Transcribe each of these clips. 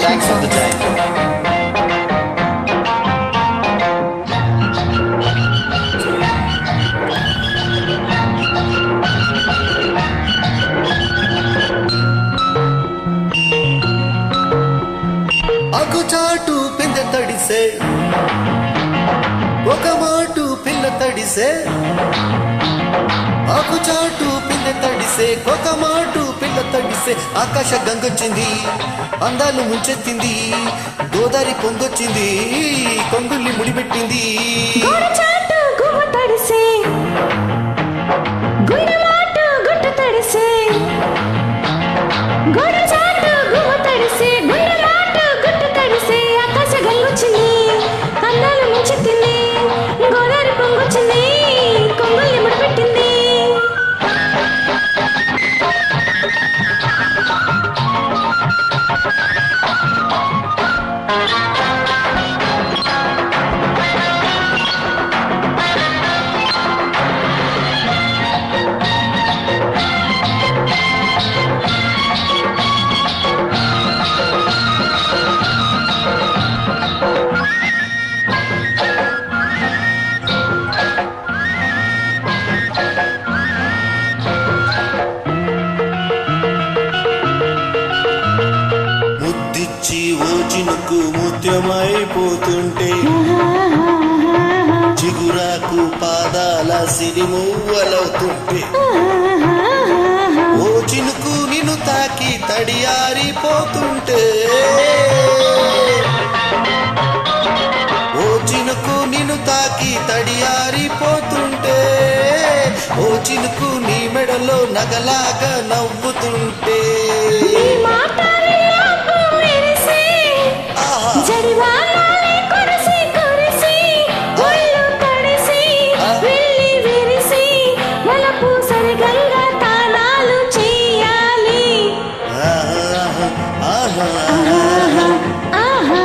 Thanks for the join అగుచాటు పింద తడిసే ఒక మాటు పిల్ల తడిసే ఆకుచాటు పింద తడిసే ఒక మాటు పిల్ల తడిసే ఆకాశ గంగొచ్చింది అందాలు ముంచెత్తింది గోదారి పొంగొచ్చింది కొంగుల్ని ముడిపెట్టింది గోడచాటు గువ్వ తడిసే గుండె మాట గుట్ట తడిసే గోడచాటు గువ్వ తడిసే గుండె మాట గుట్ట తడిసే ఆకాశ గంగొచ్చింది అందాలు ముంచెత్తింది గోదావరి పొంగొచ్చింది కొంగుల్ని ముడిపెట్టింది ముద్దిచ్చి ఓ చినుకు ముత్యమైపోతుంటే చిగురాకు పాదాల సిరిమువ్వలవుతుంటే ఓ చినుకు నిన్ను తాకి తడియారిపోతుంటే ఓ చినుకు నిన్ను తాకి తడియారిపోతుంటే ఓ చినుకు నీ మెడలో నగలాగా నవ్వుతుంటే నీ మాటల్లో పువ్విరిసి, ఆహా జడివానాలే కురిసి కురిసి, ఒళ్ళు తడిసి, వెళ్ళి విరిసి, వలపు సరిగంగా తానాలు చెయ్యాలి. ఆహా, ఆహా. ఆహా,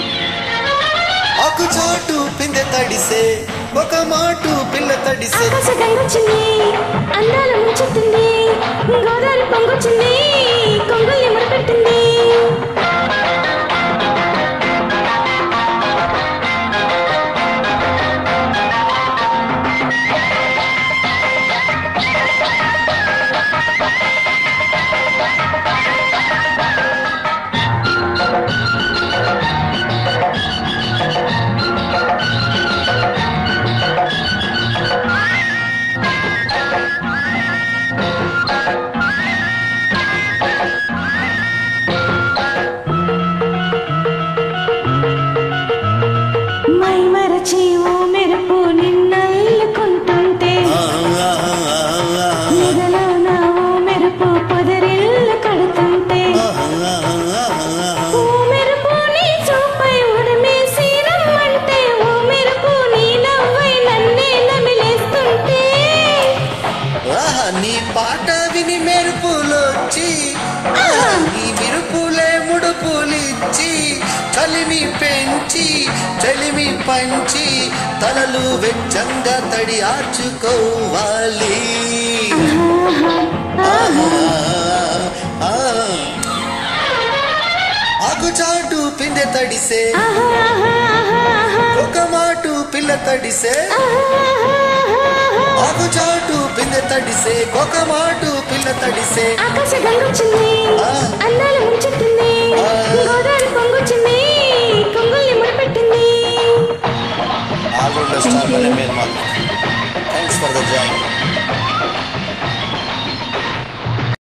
ఆకు చాటు పిందె తడిసే ఒక మాటు పిల్ల తడిసే ఆకాశ గంగొచ్చింది, అందాల ముంచెత్తింది, గోదావరి పొంగొచ్చింది, కొంగుల్ని ముడిపెట్టింది. మై మరచి ఓ మెరుపు నిన్నల్లుకుంటుంటే ఎదలో నా ఓ మెరుపు పొదరిల్లు కడుతుంటే ఓ మెరుపు నీ చూపై ఉరిమేసి రమ్మంటే ఓ మెరుపు నీ నవ్వై నన్నే నమిలేస్తుంటే ఆహా, నీ పాట విని మెరుపులొచ్చి ఆహా, నీ విరుపులే ముడుపులిచ్చి చలిమి పెంచి చలిమి పంచి తలలు వెచ్చంగా తడి ఆర్చుకోవాలి ఆహా, ఆహా. ఆకుచాటు పిందె తడిసే ఆహా, ఆహా, ఆహా, ఒక మాటు పిల్ల తడిసే ఆహా, ఆకుచాటు పిందె తడిసే ఒక మాటు పిల్ల తడిసే ఆకాశ గంగొచ్చింది ఆ. అందాలు ముంచెత్తింది ఆ. గోదావరి పొంగొచ్చింది కొంగుల్ని ముడిపెట్టింది ఆల్రౌండర్ స్టార్ వల్లే మీరు మాకు థ్యాంక్స్ ఫర్ ద జాయిన్